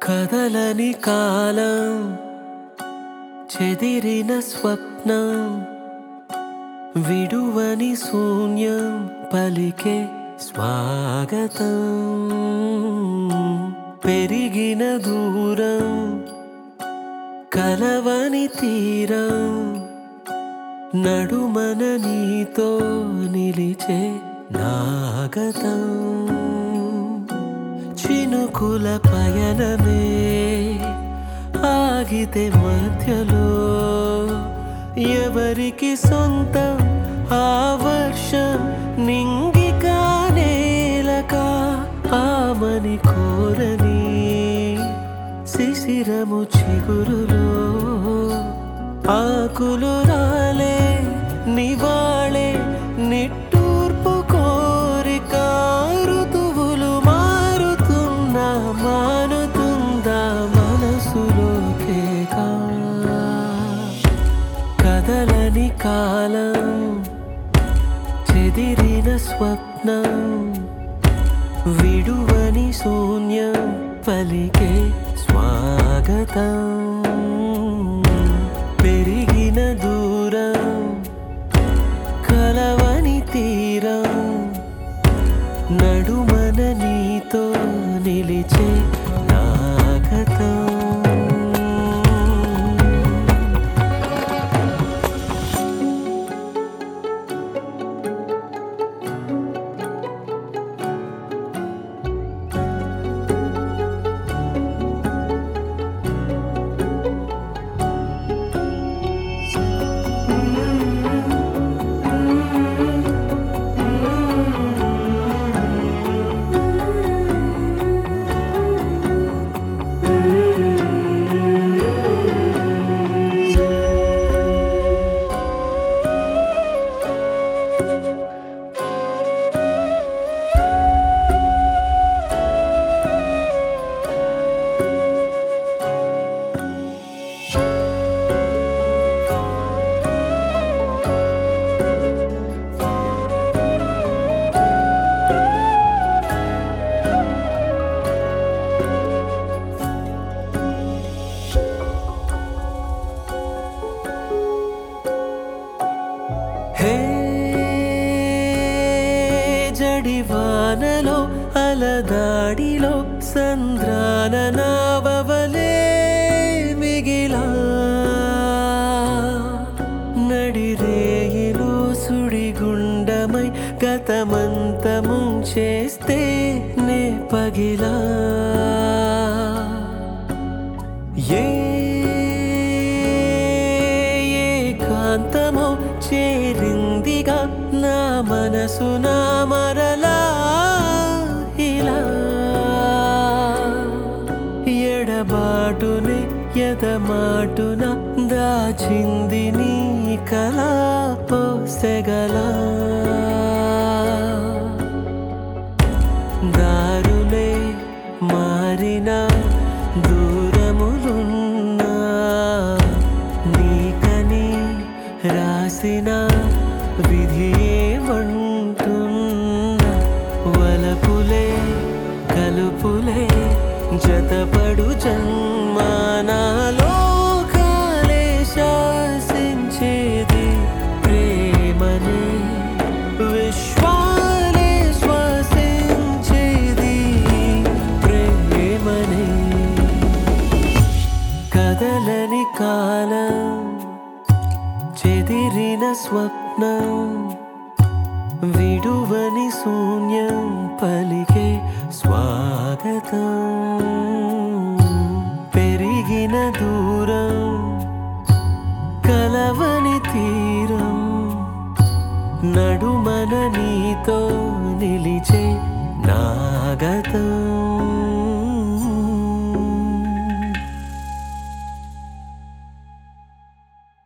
కదలని కాలం చెదిరిన స్వప్నం విడువని శూన్యం పలికే స్వాగతం పెరిగిన దూరం కలవని తీరం నడుమన నీతో నిలిచే నాగతం చినుకుల పయనమే ఆగితే మధ్యలో ఎవరికి సొంతం ఆ వర్షం నింగికా నేలక ఆమని కోరని శిశిరము చిగురులో ఆకులు రాలే నివాళే నిట్టూర్పు కోరిక ఋతువులు మారుతున్నా మానుతుందా మనసులోకేగా కదలని కాలం చెదిరిన స్వప్నం విడువని శూన్యం పలికే స్వాగతం పెరిగిన దూరం కలవని తీరం నడుమన నీతో నిలిచే నాగతం హే జడివానలో అలదాడిలో సంద్రాన నావవలే మిగిలా నడిరేయిలో సుడిగుండమై గతమంతము చేస్తే నే పగిలా ఏ ఏకాంతమో చేరిందిగా నా మనసు నా మరలా ఇలా ఎడబాటుని ఎదమాటున దాచింది నీ కళా పోసెగలా దారులే మారిన దూరములున్నా నీకని రాసిన విధి ఏమంటున్నా వలపులే కలుపులే జతపడు జన్మానాలో కాలే శాసించేది ప్రేమనే విశ్వాలే శ్వాసించేది ప్రేమనే కదలని కాలం చెదిరిన స్వప్నం విడువని శూన్యం పలికే స్వాగతం పెరిగిన దూరం కలవని తీరం నడుమన నీతో నిలిచే నాగతం